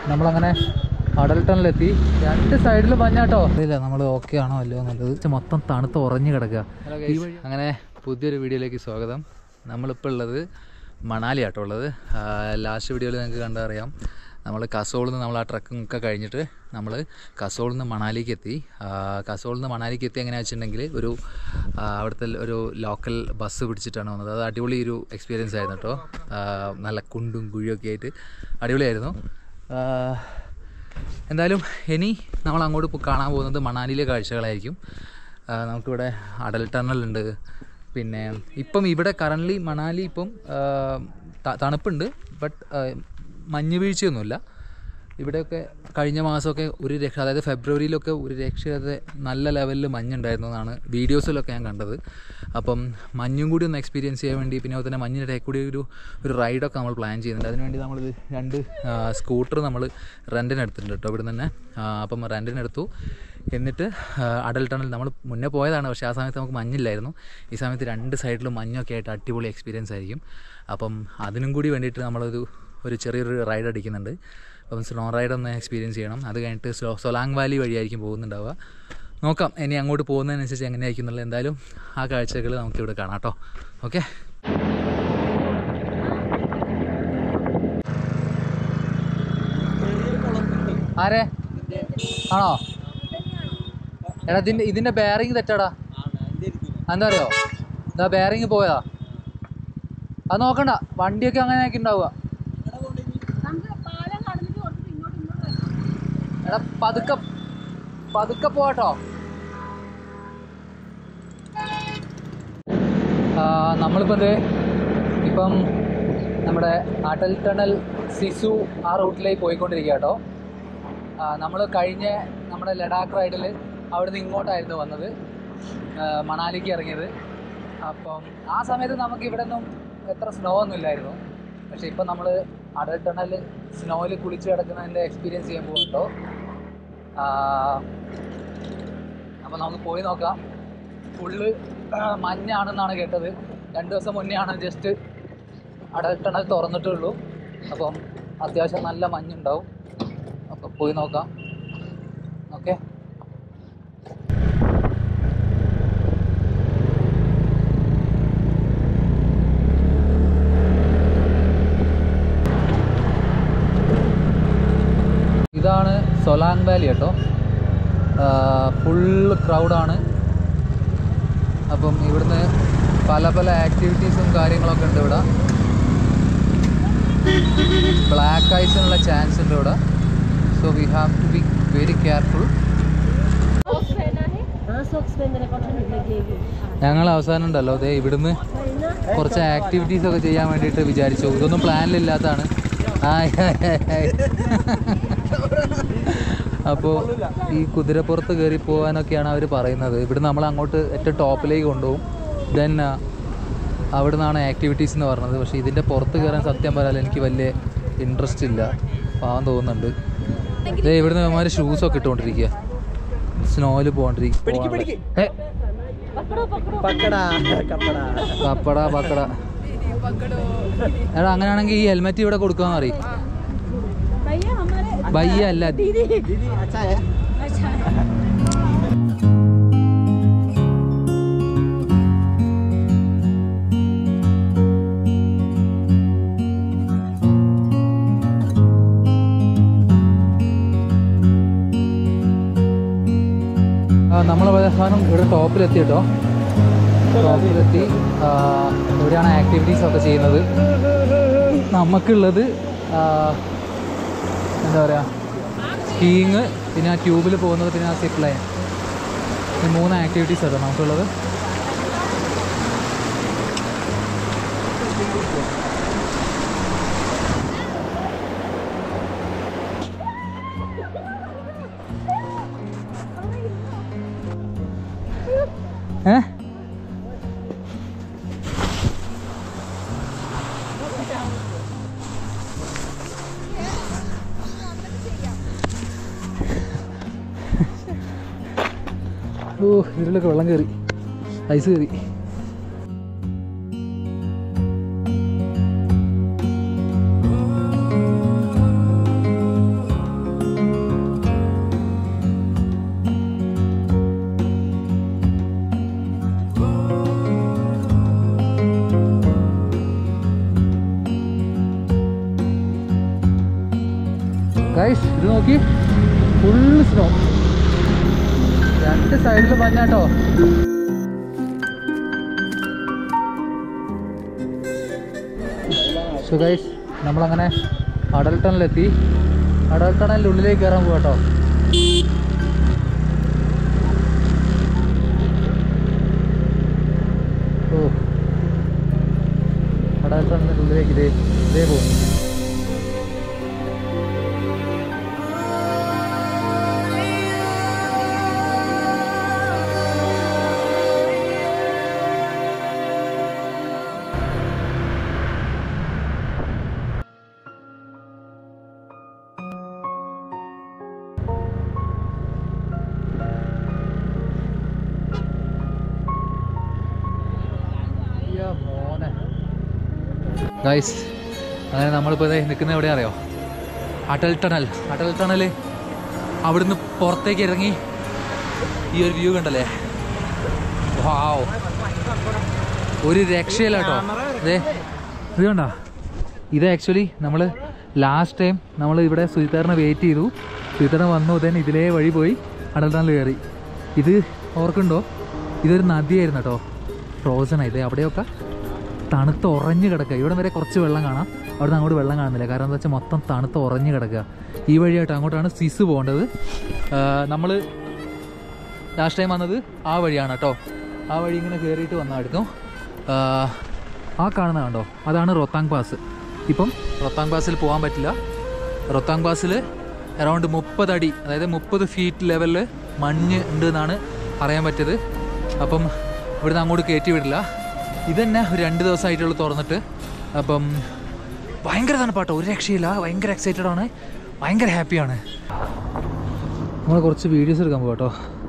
നമ്മളങ്ങനെ അടൽട്ടണിലെത്തി രണ്ട് സൈഡിലും മഞ്ഞാട്ടോ ഇല്ല നമ്മൾ ഓക്കെ ആണോ അല്ലയോ എന്നുള്ളത് പക്ഷെ മൊത്തം തണുത്ത് ഉറഞ്ഞു കിടക്കുക ഈ വഴി- അങ്ങനെ പുതിയൊരു വീഡിയോയിലേക്ക് സ്വാഗതം നമ്മളിപ്പോൾ ഉള്ളത് മണാലി ആട്ടോ ഉള്ളത് ലാസ്റ്റ് വീഡിയോയിൽ നിങ്ങൾക്ക് കണ്ടറിയാം നമ്മൾ കസോളിൽ നിന്ന് നമ്മൾ ആ ട്രക്കിംഗ് ഒക്കെ കഴിഞ്ഞിട്ട് നമ്മൾ കസോളിൽ നിന്ന് മണാലിക്ക് എത്തി ആ, കസോളിൽ നിന്ന് മണാലിക്ക് എത്തി എങ്ങനെയാണെന്ന് വെച്ചിട്ടുണ്ടെങ്കിൽ ഒരു ആ, അവിടുത്തെ ഒരു ലോക്കൽ ബസ് പിടിച്ചിട്ടാണ് വന്നത് അത് അടിപൊളി ഒരു എക്സ്പീരിയൻസ് ആയിരുന്നു കേട്ടോ ആ, നല്ല കുണ്ടും കുഴിയൊക്കെ ആയിട്ട് അടിപൊളിയായിരുന്നു ആ, എന്തായാലും ഇനി നമ്മൾ അങ്ങോട്ട് പോ- കാണാൻ പോകുന്നത് മണാലിയിലെ കാഴ്ചകളായിരിക്കും ആ, നമുക്കിവിടെ അടൽ ടണലുണ്ട് പിന്നെ ഇപ്പം ഇവിടെ കറൻ്റ്ലി മണാലി ഇപ്പം ആ, ത- തണുപ്പുണ്ട് ബട്ട് മഞ്ഞ് വീഴ്ചയൊന്നുമില്ല ഇവിടെയൊക്കെ കഴിഞ്ഞ മാസമൊക്കെ ഒരു രക്ഷ അതായത് ഫെബ്രുവരിയിലൊക്കെ ഒരു രക്ഷയാതെ നല്ല ലെവലിൽ മഞ്ഞുണ്ടായിരുന്നു എന്നാണ് വീഡിയോസിലൊക്കെ ഞാൻ കണ്ടത് അപ്പം മഞ്ഞും കൂടി ഒന്ന് എക്സ്പീരിയൻസ് ചെയ്യാൻ വേണ്ടി പിന്നെ അതുപോലെ തന്നെ മഞ്ഞിൻ്റെ ഇടയിൽ കൂടി ഒരു ഒരു റൈഡൊക്കെ നമ്മൾ പ്ലാൻ ചെയ്യുന്നുണ്ട് അതിനുവേണ്ടി നമ്മൾ രണ്ട് സ്കൂട്ടർ നമ്മൾ റെൻറ്റിന് എടുത്തിട്ടുണ്ട് കേട്ടോ ഇവിടെ തന്നെ ആ, അപ്പം റെൻറ്റിന് എടുത്തു എന്നിട്ട് ആ, അടൽ ടണൽ നമ്മൾ മുന്നേ പോയതാണ് പക്ഷേ ആ സമയത്ത് നമുക്ക് മഞ്ഞില്ലായിരുന്നു ഈ സമയത്ത് രണ്ട് സൈഡിലും മഞ്ഞൊക്കെ ആയിട്ട് അടിപൊളി എക്സ്പീരിയൻസ് ആയിരിക്കും അപ്പം അതിനും കൂടി വേണ്ടിയിട്ട് നമ്മളൊരു ഒരു ചെറിയൊരു റൈഡ് അടിക്കുന്നുണ്ട് അപ്പം സ്നോ റൈഡ് ഒന്ന് എക്സ്പീരിയൻസ് ചെയ്യണം അത് കഴിഞ്ഞിട്ട് സൊ സൊലാങ് വാലി വഴിയായിരിക്കും പോകുന്നുണ്ടാവുക നോക്കാം ഇനി അങ്ങോട്ട് പോകുന്നതിനനുസരിച്ച് എങ്ങനെയായിരിക്കും എന്നുള്ളത് എന്തായാലും ആ കാഴ്ചകൾ നമുക്കിവിടെ കാണാം കേട്ടോ ഓക്കെ ആരെ ആണോ എടാ ഇതിൻ്റെ ഇതിൻ്റെ ബെയറിങ് തെറ്റാടാ എന്താ അറിയോ ഇതാ ബെയറിങ് പോയതാ അത് നോക്കണ്ട വണ്ടിയൊക്കെ അങ്ങനെ ആക്കി ഉണ്ടാവുക എടാ പതുക്കെ പതുക്കെ പോട്ടോ നമ്മളിപ്പോൾ ഇത് ഇപ്പം നമ്മുടെ അടൽ ടണൽ സിസു ആ റൂട്ടിലേക്ക് പോയിക്കൊണ്ടിരിക്കുക കേട്ടോ നമ്മൾ കഴിഞ്ഞ നമ്മുടെ ലഡാക്ക് റൈഡിൽ അവിടുന്ന് ഇങ്ങോട്ടായിരുന്നു വന്നത് ആ, മണാലിക്ക് ഇറങ്ങിയത് അപ്പം ആ സമയത്ത് നമുക്ക് ഇവിടെ ഒന്നും എത്ര സ്നോ ഒന്നും ഇല്ലായിരുന്നു പക്ഷെ ഇപ്പം നമ്മൾ അടൽ ടണൽ സ്നോയിൽ കുളിച്ച് കിടക്കുന്നതിൻ്റെ എക്സ്പീരിയൻസ് ചെയ്യാൻ പോകും കേട്ടോ അപ്പം നമുക്ക് പോയി നോക്കാം ഫുള്ള് മഞ്ഞാണെന്നാണ് കേട്ടത് രണ്ട് ദിവസം മുന്നേ ആണ് ജസ്റ്റ് അടൽ ടണൽ തുറന്നിട്ടുള്ളൂ അപ്പം അത്യാവശ്യം നല്ല മഞ്ഞുണ്ടാവും അപ്പം പോയി നോക്കാം ഓക്കെ ഇതാണ് സൊലാങ് വാലി കേട്ടോ ഫുൾ ക്രൗഡാണ് അപ്പം ഇവിടുന്ന് പല പല ആക്ടിവിറ്റീസും കാര്യങ്ങളൊക്കെ ഉണ്ട് ഇവിടെ ബ്ലാക്ക് ഐസിനുള്ള ചാൻസ് ഉണ്ട് ഇവിടെ so we have to be very careful हाँ सॉक्स पहनने को ठंड लगेगी ഞങ്ങൾ അവസാനം ഉണ്ടല്ലോ അതെ ഇവിടുന്ന് കുറച്ച് ആക്ടിവിറ്റീസ് ഒക്കെ ചെയ്യാൻ വേണ്ടിയിട്ട് വിചാരിച്ചു ഇതൊന്നും പ്ലാനിലില്ലാത്തതാണ് അപ്പോൾ ഈ കുതിരപ്പുറത്ത് കയറി പോകാനൊക്കെയാണ് അവർ പറയുന്നത് ഇവിടുന്ന് നമ്മൾ അങ്ങോട്ട് ഏറ്റവും ടോപ്പിലേക്ക് കൊണ്ടുപോകും ദെൻ അവിടെ നിന്നാണ് ആക്ടിവിറ്റീസ് എന്ന് പറഞ്ഞത് പക്ഷേ ഇതിൻ്റെ പുറത്ത് കയറാൻ സത്യം പറയാൻ എനിക്ക് വലിയ ഇൻട്രസ്റ്റ് ഇല്ല പാവം തോന്നുന്നുണ്ട് ഇതേ ഇവിടുന്ന് അവന്മാർ ഷൂസൊക്കെ ഇട്ടുകൊണ്ടിരിക്കുക സ്നോയിൽ പോകണ്ടിരിക്കും ഏ पकड़ो पकड़ो പക്കടാ കപ്പടാ പപ്പട പക്കട എടാ അങ്ങനെയാണെങ്കിൽ ഈ ഹെൽമെറ്റ് ഇവിടെ കൊടുക്കാന്ന് പറയും भैया हमारे ബയ്യ അല്ല दीदी ദീദി അച്ഛാ है अच्छा है നമ്മൾ അവസാനം ഇവിടെ ടോപ്പിലെത്തി കേട്ടോ ടോപ്പിലെത്തി ആ, ഇവിടെയാണ് ആക്ടിവിറ്റീസ് ഒക്കെ ചെയ്യുന്നത് നമുക്കുള്ളത് ആ, എന്താ പറയുക സ്കീയിങ് പിന്നെ ആ ട്യൂബിൽ പോകുന്നത് പിന്നെ ആ സിപ്പ് ലൈൻ ഈ മൂന്ന് ആക്ടിവിറ്റീസ് ആണ് നമുക്കുള്ളത് ഏ ഓ ഇതിലൊക്കെ വെള്ളം കയറി ഐസ് കയറി ഗൈസ് ഇത് നോക്കി ഫുള്ള് സ്നോ രണ്ട് സൈഡിലും മഞ്ഞാട്ടോ സോ ഗൈസ് നമ്മളങ്ങനെ അടൽ ടണലെത്തി അടൽ ടണലിൻ്റെ ഉള്ളിലേക്ക് കയറാൻ പോകട്ടോ ഓ അടൽ ടണലിൻ്റെ ഉള്ളിലേക്ക് ഇതേ ഇതേ പോകും ഗൈസ് അങ്ങനെ നമ്മളിപ്പോൾ ഇതേ നിൽക്കുന്നത് എവിടെയാ അറിയോ അടൽ ടണൽ അടൽ ടണൽ അവിടുന്ന് പുറത്തേക്ക് ഇറങ്ങി ഈ ഒരു വ്യൂ കണ്ടല്ലേ വാവ് ഒരു രക്ഷയില്ല കേട്ടോ അതെ ഇത് കണ്ടോ ഇത് ആക്ച്വലി നമ്മൾ ലാസ്റ്റ് ടൈം നമ്മൾ ഇവിടെ സുജിത്താറിനെ വെയിറ്റ് ചെയ്തു സുജിത്താറിന് വന്നു then ഇതിലേ വഴി പോയി അടൽ ടണൽ കയറി ഇത് ഓർക്കുണ്ടോ ഇതൊരു നദിയായിരുന്നു കേട്ടോ ഫ്രോസൺ ഇത് അവിടെയൊക്കെ തണുത്ത് ഉറഞ്ഞു കിടക്കുക ഇവിടെ വരെ കുറച്ച് വെള്ളം കാണാം അവിടെ നിന്ന് അങ്ങോട്ട് വെള്ളം കാണുന്നില്ല കാരണം എന്താ വെച്ചാൽ മൊത്തം തണുത്ത് ഉറഞ്ഞു കിടക്കുക ഈ വഴിയായിട്ട് അങ്ങോട്ടാണ് സിസ് പോകേണ്ടത് നമ്മൾ ലാസ്റ്റ് ടൈം വന്നത് ആ വഴിയാണ് കേട്ടോ ആ വഴി ഇങ്ങനെ കയറിയിട്ട് വന്നായിരുന്നു ആ കാണുന്ന കണ്ടോ അതാണ് റൊത്താങ് പാസ് ഇപ്പം റൊത്താങ് പാസിൽ പോകാൻ പറ്റില്ല റൊത്താങ് പാസിൽ അറൗണ്ട് മുപ്പത് അടി അതായത് മുപ്പത് ഫീറ്റ് ലെവലിൽ മഞ്ഞ് ഉണ്ട് എന്നാണ് അറിയാൻ പറ്റിയത് അപ്പം ഇവിടുന്ന് അങ്ങോട്ട് കയറ്റി വിടില്ല ഇത് തന്നെ ഒരു രണ്ട് ദിവസമായിട്ടുള്ളൂ തുറന്നിട്ട് അപ്പം ഭയങ്കര തണുപ്പാട്ടോ ഒരു രക്ഷയില്ല ഭയങ്കര എക്സൈറ്റഡ് ആണ് ഭയങ്കര ഹാപ്പിയാണ് നമ്മൾ കുറച്ച് വീഡിയോസ് എടുക്കാൻ പോകാം കേട്ടോ